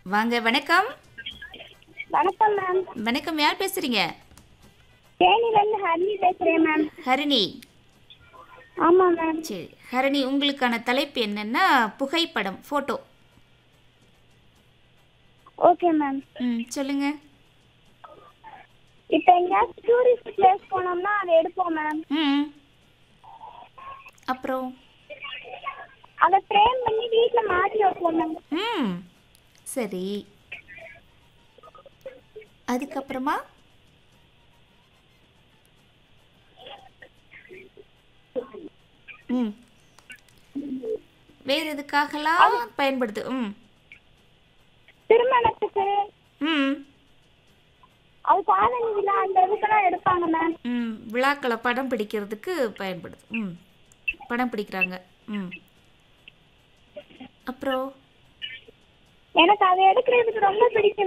வாங்க வணக்கம் வணக்கம் மேம் வணக்கம் யார் பேசுறீங்க தேனிலேருந்து ஹரிணி பேசுகிறேன் மேம் ஹரிணி ஆமாம் மேம் சரி ஹரிணி உங்களுக்கான தலைப்பு என்னன்னா புகைப்படம் ஃபோட்டோ ஓகே மேம் ம் சொல்லுங்க இப்போ எங்கேயாச்சும் டூரிஸ்ட் பிளேஸ் போனோம்னா அதை எடுப்போம் மேம் ம் அப்புறம் அதை ஃப்ரேம் பண்ணி வீட்டில் மாட்டி வைப்போம் மேம் ம் சரி அதுக்கப்புறமா ம் வேற எதுக்காகலாம் பயன்படுது ம் திருமணத்துக்கு ம் அது காதணி விழா அந்த இதுக்கெல்லாம் எடுப்பாங்க மேம் ம் விழாக்களை படம் பிடிக்கிறதுக்கு பயன்படுது ம் படம் பிடிக்கிறாங்க ம் அப்புறம் எனக்கு அதை எடுக்கிறதுக்கு ரொம்ப பிடிக்கும்